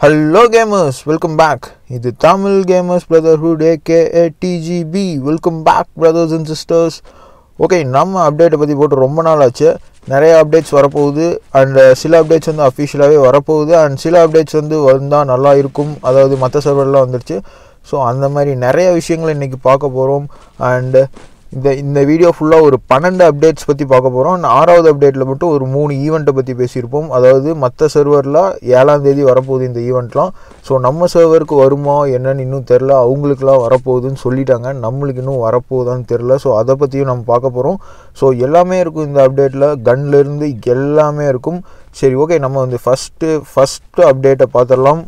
hello gamers welcome back இது Tamil gamers brotherhood AK DGP welcome back brothers and sisters okay நம்ம அப்டேட்டை பற்றி போட்டு ரொம்ப நாள் ஆச்சு நிறைய அப்டேட்ஸ் வரப்போகுது அண்ட் சில அப்டேட்ஸ் வந்து அஃபிஷியலாகவே வரப்போகுது அண்ட் சில அப்டேட்ஸ் வந்து வந்தால் நல்லா இருக்கும் அதாவது மற்ற சர்வர்லாம் வந்துருச்சு ஸோ அந்த மாதிரி நிறைய விஷயங்களை இன்றைக்கி பார்க்க போகிறோம் அண்டு இந்த இந்த வீடியோ ஃபுல்லாக ஒரு பன்னெண்டு அப்டேட்ஸ் பற்றி பார்க்க போகிறோம் ஆறாவது அப்டேட்டில் மட்டும் ஒரு மூணு ஈவெண்ட்டை பற்றி பேசியிருப்போம் அதாவது மற்ற சர்வரில் ஏழாம் தேதி வரப்போகுது இந்த ஈவெண்ட்லாம் ஸோ நம்ம சர்வருக்கு வருமா என்னன்னு இன்னும் தெரில அவங்களுக்குலாம் வரப்போகுதுன்னு சொல்லிட்டாங்க நம்மளுக்கு இன்னும் வரப்போகுதான்னு தெரில ஸோ அதை பற்றியும் நம்ம பார்க்க போகிறோம் ஸோ எல்லாமே இருக்கும் இந்த அப்டேட்டில் கன்லேருந்து எல்லாமே இருக்கும் சரி ஓகே நம்ம வந்து ஃபஸ்ட்டு ஃபஸ்ட்டு அப்டேட்டை பார்த்துடலாம்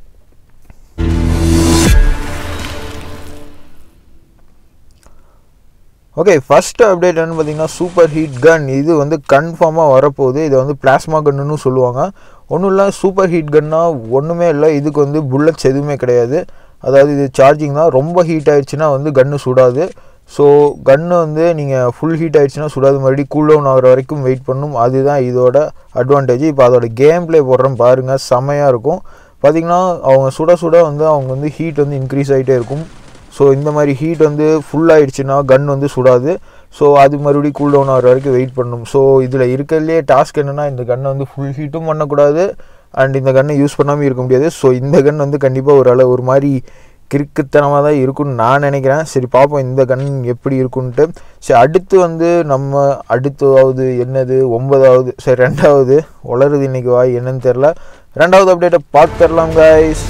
ஓகே ஃபஸ்ட்டு அப்டேட் என்னன்னு பார்த்தீங்கன்னா சூப்பர் ஹீட் கன் இது வந்து கன்ஃபார்மாக வரப்போகுது இதை வந்து பிளாஸ்மா கன்னுன்னு சொல்லுவாங்க ஒன்றும் இல்லை சூப்பர் ஹீட் கன்னா ஒன்றுமே இல்லை இதுக்கு வந்து புல்லட்ஸ் எதுவுமே கிடையாது அதாவது இது சார்ஜிங் தான் ரொம்ப ஹீட் ஆயிடுச்சுன்னா வந்து கன்று சுடாது ஸோ கன்று வந்து நீங்கள் ஃபுல் ஹீட் ஆயிடுச்சுன்னா சுடாது மறுபடியும் கூல் டவுன் ஆகிற வரைக்கும் வெயிட் பண்ணும் அதுதான் இதோட அட்வான்டேஜ் இப்போ அதோட கேம் ப்ளே போடுறேன் பாருங்கள் செமையாக இருக்கும் பார்த்திங்கன்னா அவங்க சுட சுட வந்து அவங்க வந்து ஹீட் வந்து இன்க்ரீஸ் ஆகிட்டே இருக்கும் ஸோ இந்த மாதிரி ஹீட் வந்து ஃபுல் ஆகிடுச்சுன்னா கன் வந்து சுடாது ஸோ அது மறுபடியும் கூல் டவுன் ஆகிற வரைக்கும் வெயிட் பண்ணணும் ஸோ இதில் இருக்கிறதுலே டாஸ்க் என்னென்னா இந்த கன்னை வந்து ஃபுல் ஹீட்டும் பண்ணக்கூடாது அண்ட் இந்த கன்னை யூஸ் பண்ணாமல் இருக்க முடியாது ஸோ இந்த கன் வந்து கண்டிப்பாக ஒரு அளவு ஒரு மாதிரி கிறுக்குத்தனமாக தான் இருக்கும்னு நான் நினைக்கிறேன் சரி பார்ப்போம் இந்த கன் எப்படி இருக்குன்ட்டு சரி அடுத்து வந்து நம்ம அடுத்தாவது என்னது ஒன்பதாவது சரி ரெண்டாவது வளருது இன்றைக்கி வாய் என்னன்னு தெரில ரெண்டாவது அப்டேட்டை பார்த்துடலாம் கைஸ்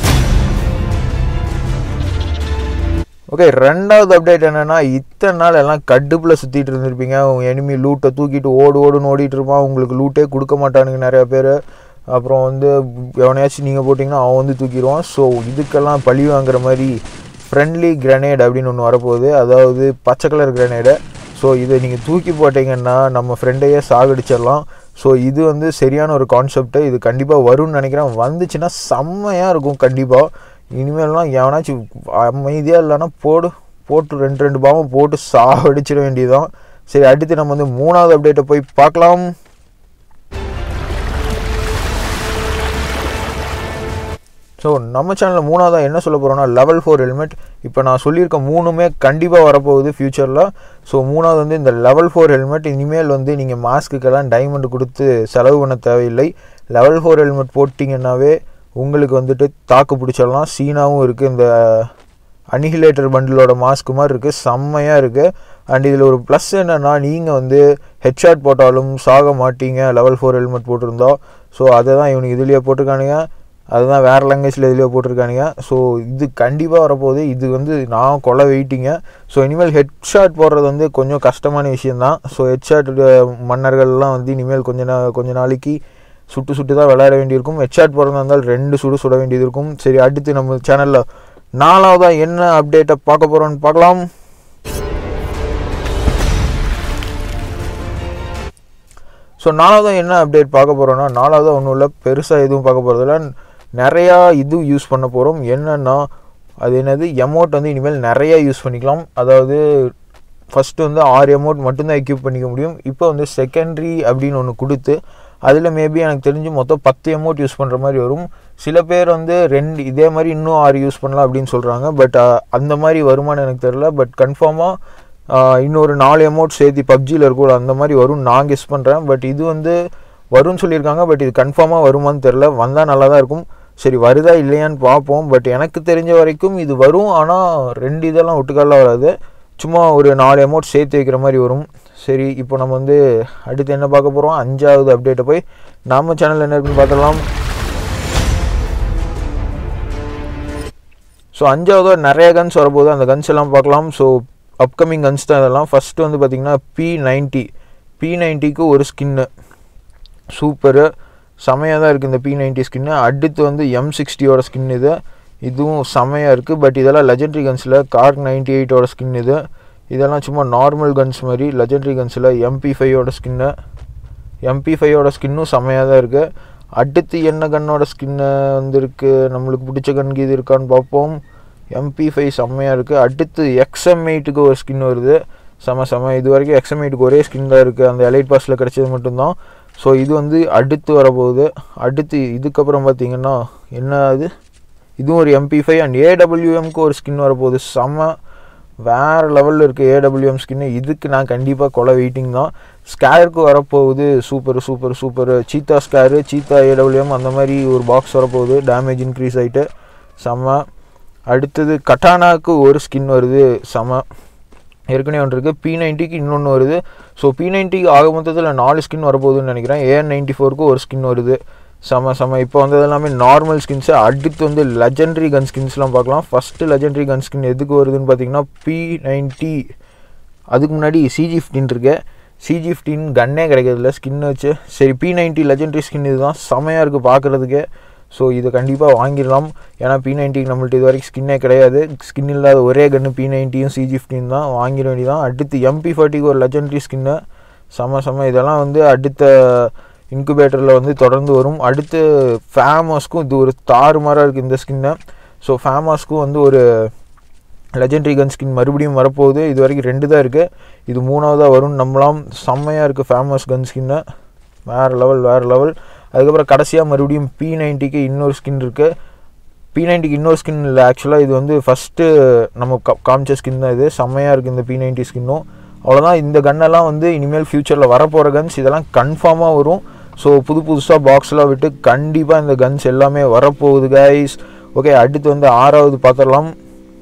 ஓகே ரெண்டாவது அப்டேட் என்னென்னா இத்தனை நாள் எல்லாம் கடுப்பில் சுற்றிட்டு இருந்திருப்பீங்க எனிமி லூட்டை தூக்கிட்டு ஓடு ஓடுன்னு ஓடிட்டு இருப்பான் உங்களுக்கு லூட்டே கொடுக்க மாட்டானுங்க நிறையா பேர் அப்புறம் வந்து எவனையாச்சும் நீங்கள் போட்டிங்கன்னா அவன் வந்து தூக்கிடுவான் ஸோ இதுக்கெல்லாம் பழி வாங்குற மாதிரி ஃப்ரெண்ட்லி கிரனேட் அப்படின்னு ஒன்று வரப்போகுது அதாவது பச்சை கலர் கிரனேடு ஸோ இதை நீங்கள் தூக்கி போட்டிங்கன்னா நம்ம ஃப்ரெண்டையே சாகடிச்சிடலாம் ஸோ இது வந்து சரியான ஒரு கான்செப்ட்டு இது கண்டிப்பாக வரும்னு நினைக்கிறேன் வந்துச்சுன்னா செம்மையாக இருக்கும் கண்டிப்பாக இனிமேல்லாம் எவனாச்சும் அமைதியாக இல்லைன்னா போடு போட்டு ரெண்டு ரெண்டு பாவம் போட்டு சாவடிச்சிட வேண்டியதுதான் சரி அடுத்து நம்ம வந்து மூணாவது அப்டேட்டை போய் பார்க்கலாம் ஸோ நம்ம சேனலில் மூணாவதாக என்ன சொல்ல போகிறோம்னா லெவல் ஃபோர் ஹெல்மெட் இப்போ நான் சொல்லியிருக்க மூணுமே கண்டிப்பாக வரப்போகுது ஃப்யூச்சரில் ஸோ மூணாவது வந்து இந்த லெவல் ஃபோர் ஹெல்மெட் இனிமேல் வந்து நீங்கள் மாஸ்க்குக்கெல்லாம் டைமண்ட் கொடுத்து செலவு பண்ண தேவையில்லை லெவல் ஃபோர் ஹெல்மெட் போட்டிங்கன்னாவே உங்களுக்கு வந்துட்டு தாக்கு பிடிச்சிடலாம் சீனாவும் இருக்குது இந்த அனிஹிலேட்டர் பண்டிலோட மாஸ்க் மாதிரி இருக்குது செம்மையாக இருக்குது அண்ட் இதில் ஒரு ப்ளஸ் என்னென்னா நீங்கள் வந்து ஹெட்ஷாட் போட்டாலும் சாக மாட்டீங்க லெவல் ஃபோர் ஹெல்மெட் போட்டிருந்தோம் ஸோ அதை தான் இவனுக்கு இதுலேயே போட்டிருக்கானுங்க அதுதான் வேறு லாங்குவேஜில் இதுலேயே போட்டிருக்கானுங்க ஸோ இது கண்டிப்பாக வரப்போகுது இது வந்து நான் கொலை வெயிட்டிங்க ஸோ இனிமேல் ஹெட்ஷாட் போடுறது வந்து கொஞ்சம் கஷ்டமான விஷயந்தான் ஸோ ஹெட்ஷாட் மன்னர்கள்லாம் வந்து இனிமேல் கொஞ்ச நா கொஞ்ச நாளைக்கு சுட்டு சுட்டு தான் விளையாட வேண்டியிருக்கும் ஹெட்ஷாட் போடுறதா இருந்தால் ரெண்டு சுடு சுட வேண்டியது இருக்கும் சரி அடுத்து நம்ம சேனலில் நாலாவதாக என்ன அப்டேட்டை பார்க்க போகிறோன்னு பார்க்கலாம் ஸோ நாலாவதாக என்ன அப்டேட் பார்க்க போகிறோன்னா நாலாவதாக ஒன்றும் இல்லை பெருசாக எதுவும் பார்க்க போகிறதில்ல நிறையா இது யூஸ் பண்ண போகிறோம் என்னென்னா அது என்னது எமௌண்ட் வந்து இனிமேல் நிறையா யூஸ் பண்ணிக்கலாம் அதாவது ஃபஸ்ட்டு வந்து ஆறு எமௌண்ட் மட்டும்தான் எக்யூப் பண்ணிக்க முடியும் இப்போ வந்து செகண்ட்ரி அப்படின்னு ஒன்று கொடுத்து அதில் மேபி எனக்கு தெரிஞ்சு மொத்தம் பத்து எமௌண்ட் யூஸ் பண்ணுற மாதிரி வரும் சில பேர் வந்து ரெண்டு இதே மாதிரி இன்னும் ஆறு யூஸ் பண்ணலாம் அப்படின்னு சொல்கிறாங்க பட் அந்த மாதிரி வருமானு எனக்கு தெரில பட் கன்ஃபார்மாக இன்னொரு நாலு அமௌண்ட் சேர்த்து பப்ஜியில் இருக்கக்கூட அந்த மாதிரி வரும் நான் கெஸ் பண்ணுறேன் பட் இது வந்து வரும்னு சொல்லியிருக்காங்க பட் இது கன்ஃபார்மாக வருமானு தெரில வந்தால் நல்லா தான் இருக்கும் சரி வருதா இல்லையான்னு பார்ப்போம் பட் எனக்கு தெரிஞ்ச வரைக்கும் இது வரும் ஆனால் ரெண்டு இதெல்லாம் ஒட்டுக்காலாம் வராது சும்மா ஒரு நாலு அமௌண்ட் சேர்த்து வைக்கிற மாதிரி வரும் சரி இப்போ நம்ம வந்து அடுத்து என்ன பார்க்க போகிறோம் அஞ்சாவது அப்டேட்டை போய் நம்ம சேனல் என்ன இருக்குன்னு பார்த்துடலாம் ஸோ அஞ்சாவது நிறைய கன்ஸ் வரப்போகுது அந்த கன்ஸ் எல்லாம் பார்க்கலாம் ஸோ அப்கமிங் கன்ஸ் தான் இதெல்லாம் ஃபஸ்ட்டு வந்து பார்த்திங்கன்னா பி நைன்ட்டி பி நைன்ட்டிக்கு ஒரு ஸ்கின்னு சூப்பரு செமையாக தான் இருக்குது இந்த பி நைன்ட்டி ஸ்கின்னு அடுத்து வந்து எம் சிக்ஸ்டியோட ஸ்கின் இது இதுவும் செமையாக இருக்குது பட் இதெல்லாம் லெஜெண்ட்ரி கன்ஸில் கார்க் நைன்டி எயிட்டோட ஸ்கின் இது இதெல்லாம் சும்மா நார்மல் கன்ஸ் மாதிரி லெஜெண்ட்ரி கன்ஸில் எம்பி ஃபைவோட ஸ்கின்னு எம்பி ஃபைவோட ஸ்கின்னும் செமையாக தான் இருக்குது அடுத்து என்ன கன்னோட ஸ்கின்னு வந்துருக்கு நம்மளுக்கு பிடிச்ச கன்கு இது இருக்கான்னு பார்ப்போம் எம்பி ஃபைவ் செம்மையாக இருக்குது அடுத்து எக்ஸ்எம் எயிட்டுக்கு ஒரு ஸ்கின் வருது செம செம இது வரைக்கும் எக்ஸ்எம் எயிட்டுக்கு ஒரே ஸ்கின் தான் இருக்குது அந்த எலைட் பாஸில் கிடச்சது மட்டும்தான் ஸோ இது வந்து அடுத்து வரப்போகுது அடுத்து இதுக்கப்புறம் பார்த்தீங்கன்னா என்ன அது இதுவும் ஒரு எம்பி ஃபைவ் அண்ட் ஏடபிள்யூஎம்க்கு ஒரு ஸ்கின் வரப்போகுது செம்ம வேறு லெவலில் இருக்குது ஏடபிள்யூஎம் ஸ்கின்னு இதுக்கு நான் கண்டிப்பாக கொலை வெயிட்டிங் தான் ஸ்கேருக்கு வரப்போகுது super super super cheetah scar cheetah AWM அந்த மாதிரி ஒரு பாக்ஸ் வரப்போகுது டேமேஜ் இன்க்ரீஸ் ஆகிட்டு செம்ம அடுத்தது கட்டானாக்கு ஒரு ஸ்கின் வருது செம ஏற்கனவே ஒன்று இருக்குது பி நைன்ட்டிக்கு இன்னொன்று வருது ஸோ பி நைன்ட்டிக்கு ஆக மொத்தத்தில் நாலு ஸ்கின் வரப்போகுதுன்னு நினைக்கிறேன் ஏஎன் நைன்ட்டி ஃபோருக்கு ஒரு ஸ்கின் வருது செம செம இப்போ வந்தது எல்லாமே நார்மல் ஸ்கின்ஸு அடுத்து வந்து லெஜெண்டரி கன் ஸ்கின்ஸ்லாம் பார்க்கலாம் ஃபஸ்ட்டு லெஜெண்டரி கன் ஸ்கின் எதுக்கு வருதுன்னு பார்த்தீங்கன்னா பி நைன்ட்டி அதுக்கு முன்னாடி சிஜி ஃபிஃப்டின் இருக்கு சிஜி ஃபிஃப்டின் கன்னே கிடைக்கிறதில்ல ஸ்கின் வச்சு சரி பி நைன்ட்டி லெஜெண்டரி ஸ்கின் இதுதான் செமையாக இருக்குது பார்க்குறதுக்கே ஸோ இதை கண்டிப்பாக வாங்கிடலாம் ஏன்னா பி நைன்ட்டிக்கு நம்மள்ட்ட இது வரைக்கும் ஸ்கின்னே கிடையாது ஸ்கின் இல்லாத ஒரே கன்று பி நைன்ட்டியும் சிஜி ஃபிஃப்டின் தான் வாங்கிட வேண்டியதான் அடுத்து எம்பி ஃபார்ட்டிக்கு ஒரு லெஜெண்டரி ஸ்கின்னு செம செம இதெல்லாம் வந்து அடுத்த இன்குபேட்டரில் வந்து தொடர்ந்து வரும் அடுத்து ஃபேமஸ்க்கும் இது ஒரு தாறுமாறாக இருக்குது இந்த ஸ்கின்னு ஸோ ஃபேமஸ்க்கும் வந்து ஒரு லெஜெண்டரி கன் ஸ்கின் மறுபடியும் வரப்போகுது இது வரைக்கும் ரெண்டு தான் இருக்குது இது மூணாவதாக வரும் நம்பலாம் செம்மையாக இருக்குது ஃபேமஸ் கன் ஸ்கின்னு வேறு லெவல் வேறு லெவல் அதுக்கப்புறம் கடைசியாக மறுபடியும் பி நைன்ட்டிக்கு இன்னொரு ஸ்கின் இருக்குது பி நைன்ட்டிக்கு இன்னொரு ஸ்கின் இல்லை ஆக்சுவலாக இது வந்து ஃபஸ்ட்டு நம்ம கா காமிச்ச ஸ்கின் தான் இது செம்மையாக இருக்குது இந்த பி நைன்ட்டி ஸ்கின்னும் அவ்வளோதான் இந்த கன்னெல்லாம் வந்து இனிமேல் ஃப்யூச்சரில் வரப்போகிற கன்ஸ் இதெல்லாம் கன்ஃபார்மாக வரும் ஸோ புது புதுசாக பாக்ஸ்லாம் விட்டு கண்டிப்பாக இந்த கன்ஸ் எல்லாமே வரப்போகுது கைஸ் ஓகே அடுத்து வந்து ஆறாவது பார்த்துடலாம்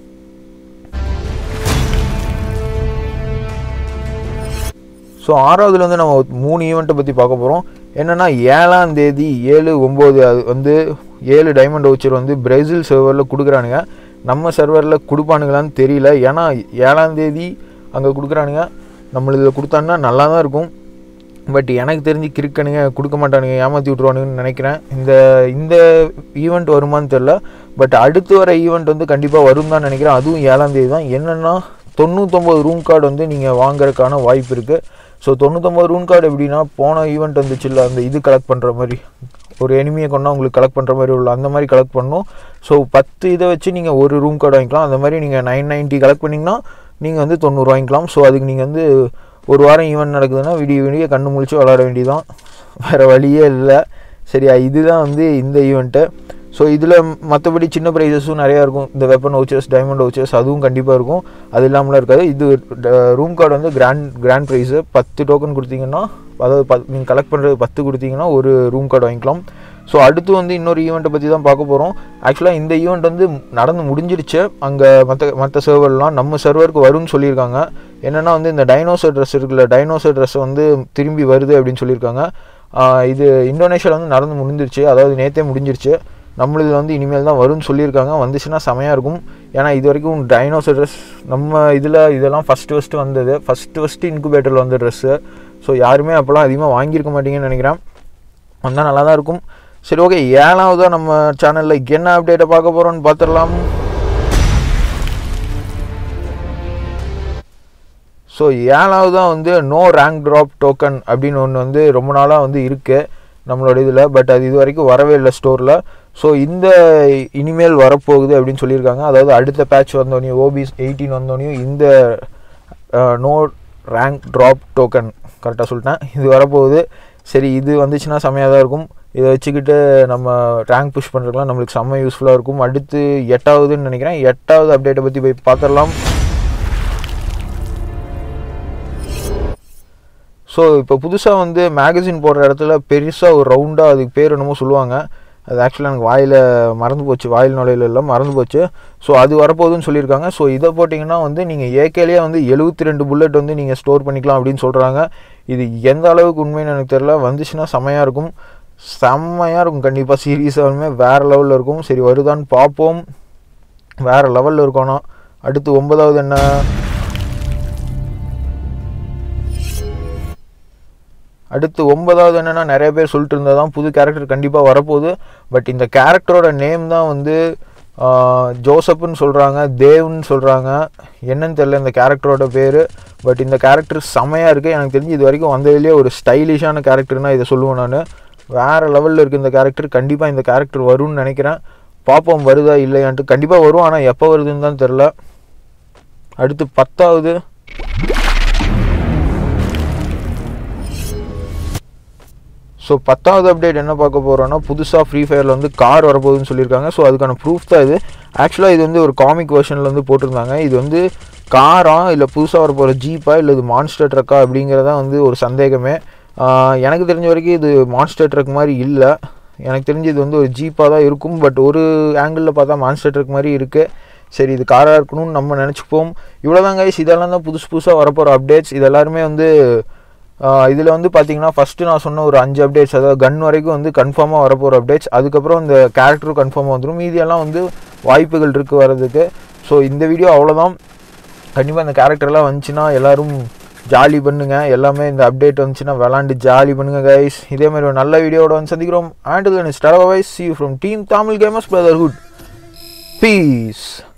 ஸோ ஆறாவதுல வந்து நம்ம மூணு ஈவெண்ட்டை பற்றி பார்க்க போகிறோம் என்னென்னா ஏழாம் தேதி ஏழு ஒம்பது அது வந்து ஏழு டைமண்ட் வச்சர் வந்து பிரேசில் சர்வரில் கொடுக்குறானுங்க நம்ம சர்வரில் கொடுப்பானுங்களான்னு தெரியல ஏன்னா ஏழாம் தேதி அங்கே கொடுக்குறானுங்க நம்மளுக்கு கொடுத்தாங்கன்னா நல்லா தான் இருக்கும் பட் எனக்கு தெரிஞ்சு கிறுக்கனுங்க கொடுக்க மாட்டானுங்க ஏமாற்றி விட்ருவானுங்கன்னு நினைக்கிறேன் இந்த இந்த ஈவெண்ட் வருமான்னு தெரில பட் அடுத்து வர ஈவெண்ட் வந்து கண்டிப்பாக வரும் தான் நினைக்கிறேன் அதுவும் ஏழாம் தேதி தான் என்னென்னா தொண்ணூத்தொம்பது ரூம் கார்டு வந்து நீங்கள் வாங்குறதுக்கான வாய்ப்பு இருக்குது ஸோ தொண்ணூத்தொம்பது ரூம் கார்டு எப்படின்னா போன ஈவெண்ட் வந்துச்சுல்ல அந்த இது கலெக்ட் பண்ணுற மாதிரி ஒரு எனிமியை கொண்டா உங்களுக்கு கலெக்ட் பண்ணுற மாதிரி உள்ள அந்த மாதிரி கலெக்ட் பண்ணணும் ஸோ பத்து இதை வச்சு நீங்கள் ஒரு ரூம் கார்டு வாங்கிக்கலாம் அந்த மாதிரி நீங்கள் நைன் நைன்ட்டி கலெக்ட் பண்ணிங்கன்னா நீங்கள் வந்து தொண்ணூறு வாங்கிக்கலாம் ஸோ அதுக்கு நீங்கள் வந்து ஒரு வாரம் ஈவெண்ட் நடக்குதுன்னா விடிய விடிய கண்ணு முழிச்சு விளாட வேண்டியதான் வேறு வழியே இல்லை சரியா இதுதான் வந்து இந்த ஈவெண்ட்டு ஸோ இதில் மற்றபடி சின்ன ப்ரைஸஸும் நிறையா இருக்கும் இந்த வெப்பன் வவுச்சர்ஸ் டைமண்ட் வவுச்சர்ஸ் அதுவும் கண்டிப்பாக இருக்கும் அது இல்லாமலாம் இருக்காது இது ரூம் கார்டு வந்து கிராண்ட் கிராண்ட் ப்ரைஸு பத்து டோக்கன் கொடுத்தீங்கன்னா அதாவது பத் நீங்கள் கலெக்ட் பண்ணுறது பத்து கொடுத்தீங்கன்னா ஒரு ரூம் கார்டு வாங்கிக்கலாம் ஸோ அடுத்து வந்து இன்னொரு ஈவெண்ட்டை பற்றி தான் பார்க்க போகிறோம் ஆக்சுவலாக இந்த ஈவெண்ட் வந்து நடந்து முடிஞ்சிருச்சு அங்கே மற்ற மற்ற சர்வர்லாம் நம்ம சர்வருக்கு வரும்னு சொல்லியிருக்காங்க என்னென்னா வந்து இந்த டைனோசர் ட்ரெஸ் இருக்குல்ல டைனோசர் ட்ரெஸ் வந்து திரும்பி வருது அப்படின்னு சொல்லியிருக்காங்க இது இந்தோனேஷியாவில் வந்து நடந்து முடிஞ்சிருச்சு அதாவது நேற்றே முடிஞ்சிருச்சு நம்மளுது வந்து இனிமேல் தான் வரும்னு சொல்லியிருக்காங்க வந்துச்சுன்னா செமையாக இருக்கும் ஏன்னா இது வரைக்கும் டைனோசர் ட்ரெஸ் நம்ம இதில் இதெல்லாம் ஃபஸ்ட்டு ஃபஸ்ட்டு வந்தது ஃபஸ்ட்டு ஃபஸ்ட்டு இன்குபேட்டரில் வந்த ட்ரெஸ்ஸு ஸோ யாருமே அப்போல்லாம் அதிகமாக வாங்கியிருக்க மாட்டீங்கன்னு நினைக்கிறேன் வந்தால் நல்லா தான் இருக்கும் சரி ஓகே ஏழாவதாக நம்ம சேனலில் என்ன அப்டேட்டை பார்க்க போகிறோம்னு பார்த்துடலாம் ஸோ ஏழாவதாக வந்து நோ ரேங்க் ட்ராப் டோக்கன் அப்படின்னு ஒன்று வந்து ரொம்ப நாளாக வந்து இருக்குது நம்மளோட இதில் பட் அது இது வரைக்கும் வரவே இல்லை ஸ்டோரில் ஸோ இந்த இனிமேல் வரப்போகுது அப்படின்னு சொல்லியிருக்காங்க அதாவது அடுத்த பேட்ச் வந்தோடனையும் ஓபிஸ் எயிட்டீன் வந்தோடனையும் இந்த நோ ரேங்க் ட்ராப் டோக்கன் கரெக்டாக சொல்லிட்டேன் இது வரப்போகுது சரி இது வந்துச்சுன்னா செம்மையாக தான் இருக்கும் இதை வச்சுக்கிட்டு நம்ம ரேங்க் புஷ் பண்ணுறதுலாம் நம்மளுக்கு செம்ம யூஸ்ஃபுல்லாக இருக்கும் அடுத்து எட்டாவதுன்னு நினைக்கிறேன் எட்டாவது அப்டேட்டை பற்றி போய் பார்த்துடலாம் ஸோ இப்போ புதுசாக வந்து மேகசின் போடுற இடத்துல பெருசாக ஒரு ரவுண்டாக அதுக்கு பேர் என்னமோ சொல்லுவாங்க அது ஆக்சுவலாக எனக்கு வாயில் மறந்து போச்சு வாயில் நுழையில எல்லாம் மறந்து போச்சு ஸோ அது வரப்போகுதுன்னு சொல்லியிருக்காங்க ஸோ இதை போட்டிங்கன்னா வந்து நீங்கள் ஏகேலேயே வந்து எழுபத்தி ரெண்டு புல்லட் வந்து நீங்கள் ஸ்டோர் பண்ணிக்கலாம் அப்படின்னு சொல்கிறாங்க இது எந்த அளவுக்கு உண்மைன்னு எனக்கு தெரியல வந்துச்சுன்னா செம்மையாக இருக்கும் செம்மையாக இருக்கும் கண்டிப்பாக சீரியஸாகவுமே வேறு லெவலில் இருக்கும் சரி வருதான்னு பார்ப்போம் வேறு லெவலில் இருக்கணும் அடுத்து ஒன்பதாவது என்ன அடுத்து ஒன்பதாவது என்னென்னா நிறைய பேர் சொல்லிட்டு இருந்தால் தான் புது கேரக்டர் கண்டிப்பாக வரப்போகுது பட் இந்த கேரக்டரோட நேம் தான் வந்து ஜோசப்னு சொல்கிறாங்க தேவ்னு சொல்கிறாங்க என்னன்னு தெரில இந்த கேரக்டரோட பேர் பட் இந்த கேரக்டர் செமையாக இருக்குது எனக்கு தெரிஞ்சு இது வரைக்கும் வந்ததுலேயே ஒரு ஸ்டைலிஷான கேரக்டர்னால் இதை சொல்லுவேன் நான் வேறு லெவலில் இருக்குது இந்த கேரக்டர் கண்டிப்பாக இந்த கேரக்டர் வரும்னு நினைக்கிறேன் பார்ப்போம் வருதா இல்லையான்ட்டு கண்டிப்பாக வரும் ஆனால் எப்போ வருதுன்னு தான் தெரில அடுத்து பத்தாவது ஸோ பத்தாவது அப்டேட் என்ன பார்க்க போகிறோன்னா புதுசாக ஃப்ரீ ஃபயரில் வந்து கார் வரப்போகுதுன்னு சொல்லியிருக்காங்க ஸோ அதுக்கான ப்ரூஃப் தான் இது ஆக்சுவலாக இது வந்து ஒரு காமிக் வெர்ஷனில் வந்து போட்டிருந்தாங்க இது வந்து காரா இல்லை புதுசாக வரப்போகிற ஜீப்பா இல்லை இது மான்ஸ்டர் ட்ரக்கா அப்படிங்கிறதா வந்து ஒரு சந்தேகமே ஆஹ் எனக்கு தெரிஞ்ச வரைக்கும் இது மான்ஸ்டர் ட்ரக் மாதிரி இல்லை எனக்கு தெரிஞ்சு இது வந்து ஒரு ஜீப்பாக தான் இருக்கும் பட் ஒரு ஆங்கிளில் பார்த்தா மான்ஸ்டர் ட்ரக் மாதிரி இருக்குது சரி இது காராக இருக்கணும்னு நம்ம நினச்சிப்போம் இவ்வளோதான் கைஸ் இதெல்லாம் தான் புதுசு புதுசாக வரப்போகிற அப்டேட்ஸ் இது எல்லாருமே வந்து இதில் வந்து பார்த்தீங்கன்னா ஃபஸ்ட்டு நான் சொன்ன ஒரு அஞ்சு அப்டேட்ஸ் அதாவது கன் வரைக்கும் வந்து கன்ஃபார்மாக வரப்போகிற அப்டேட்ஸ் அதுக்கப்புறம் இந்த கேரக்டரும் கன்ஃபார்மாக வந்துடும் மீதியெல்லாம் வந்து வாய்ப்புகள் இருக்குது வர்றதுக்கு ஸோ இந்த வீடியோ அவ்வளோதான் கண்டிப்பாக இந்த கேரக்டர்லாம் வந்துச்சுன்னா எல்லோரும் ஜாலி பண்ணுங்க எல்லாமே இந்த அப்டேட் வந்துச்சுன்னா விளாண்டு ஜாலி பண்ணுங்க கைஸ் இதே மாதிரி ஒரு நல்ல வீடியோவோட வந்து சந்திக்கிறோம் and then star wise C from team Tamil gamers brotherhood piece